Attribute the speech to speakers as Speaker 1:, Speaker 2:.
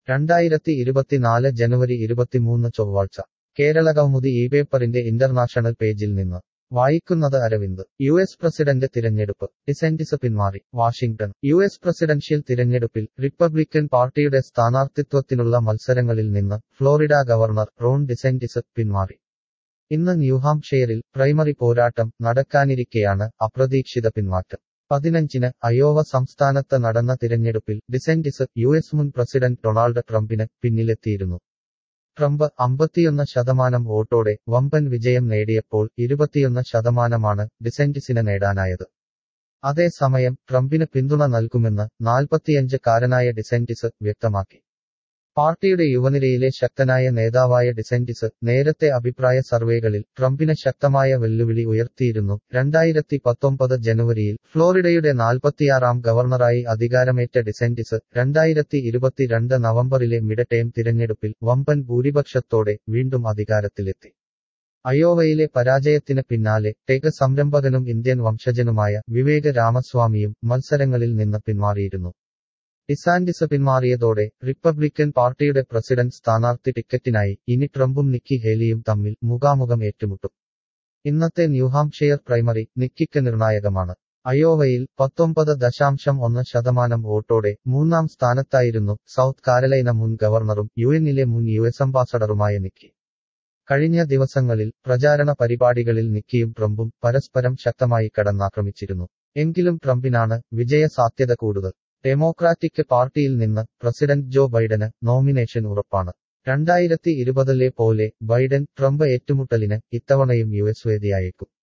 Speaker 1: രണ്ടായിരത്തി ഇരുപത്തിനാല് ജനുവരി ഇരുപത്തിമൂന്ന് ചൊവ്വാഴ്ച കേരളകൗമുദി ഈ പേപ്പറിന്റെ ഇന്റർനാഷണൽ പേജിൽ നിന്ന് വായിക്കുന്നത് അരവിന്ദ് യു എസ് പ്രസിഡന്റ് തിരഞ്ഞെടുപ്പ് ഡിസെന്റിസ് പിന്മാറി വാഷിംഗ്ടൺ യു എസ് പ്രസിഡൻഷ്യൽ തിരഞ്ഞെടുപ്പിൽ റിപ്പബ്ലിക്കൻ പാർട്ടിയുടെ സ്ഥാനാർത്ഥിത്വത്തിനുള്ള മത്സരങ്ങളിൽ നിന്ന് ഫ്ലോറിഡ ഗവർണർ റോൺ ഡിസെന്റിസ് പിന്മാറി ഇന്ന് ന്യൂഹാംഷെയറിൽ പ്രൈമറി പോരാട്ടം നടക്കാനിരിക്കെയാണ് അപ്രതീക്ഷിത പിന്മാറ്റം പതിനഞ്ചിന് അയോവ സംസ്ഥാനത്ത് നടന്ന തിരഞ്ഞെടുപ്പിൽ ഡിസെന്റിസ് യു എസ് മുൻ പ്രസിഡന്റ് ഡൊണാൾഡ് ട്രംപിന് പിന്നിലെത്തിയിരുന്നു ട്രംപ് അമ്പത്തിയൊന്ന് ശതമാനം വോട്ടോടെ വമ്പൻ വിജയം നേടിയപ്പോൾ ഇരുപത്തിയൊന്ന് ശതമാനമാണ് ഡിസെന്റിസിന് നേടാനായത് അതേസമയം ട്രംപിന് പിന്തുണ നൽകുമെന്ന് നാൽപ്പത്തിയഞ്ച് കാരനായ ഡിസെന്റിസ് വ്യക്തമാക്കി പാർട്ടിയുടെ യുവനിരയിലെ ശക്തനായ നേതാവായ ഡിസെന്റിസ് നേരത്തെ അഭിപ്രായ സർവേകളിൽ ട്രംപിന് ശക്തമായ വെല്ലുവിളി ഉയർത്തിയിരുന്നു രണ്ടായിരത്തി പത്തൊമ്പത് ജനുവരിയിൽ ഫ്ലോറിഡയുടെ നാൽപ്പത്തിയാറാം ഗവർണറായി അധികാരമേറ്റ ഡിസെന്റിസ് രണ്ടായിരത്തി ഇരുപത്തിരണ്ട് നവംബറിലെ മിഡ് ടേം തിരഞ്ഞെടുപ്പിൽ വമ്പൻ ഭൂരിപക്ഷത്തോടെ വീണ്ടും അധികാരത്തിലെത്തി അയോവയിലെ പരാജയത്തിന് പിന്നാലെ ടെക് സംരംഭകനും ഇന്ത്യൻ വംശജനുമായ വിവേക് രാമസ്വാമിയും മത്സരങ്ങളിൽ നിന്ന് പിന്മാറിയിരുന്നു ഡിസാന്റിസ് പിന്മാറിയതോടെ റിപ്പബ്ലിക്കൻ പാർട്ടിയുടെ പ്രസിഡന്റ് സ്ഥാനാർത്ഥി ടിക്കറ്റിനായി ഇനി ട്രംപും നിക്കി ഹേലിയും തമ്മിൽ മുഖാമുഖം ഏറ്റുമുട്ടും ഇന്നത്തെ ന്യൂഹാംഷെയർ പ്രൈമറി നിക്കിക്ക് നിർണായകമാണ് അയോവയിൽ പത്തൊമ്പത് ദശാംശം ഒന്ന് ശതമാനം വോട്ടോടെ മൂന്നാം സ്ഥാനത്തായിരുന്നു സൗത്ത് കാരലൈന മുൻ ഗവർണറും യു എന്നിലെ മുൻ യു എസ് അംബാസഡറുമായ നിക്കി കഴിഞ്ഞ ദിവസങ്ങളിൽ പ്രചാരണ പരിപാടികളിൽ നിക്കിയും ട്രംപും പരസ്പരം ശക്തമായി കടന്നാക്രമിച്ചിരുന്നു എങ്കിലും ട്രംപിനാണ് വിജയ സാധ്യത കൂടുതൽ ഡെമോക്രാറ്റിക് പാർട്ടിയിൽ നിന്ന് പ്രസിഡന്റ് ജോ ബൈഡന് നോമിനേഷൻ ഉറപ്പാണ് രണ്ടായിരത്തി ഇരുപതിലെ പോലെ ബൈഡൻ ട്രംപ് ഏറ്റുമുട്ടലിന് ഇത്തവണയും യു എസ് വേദിയായേക്കും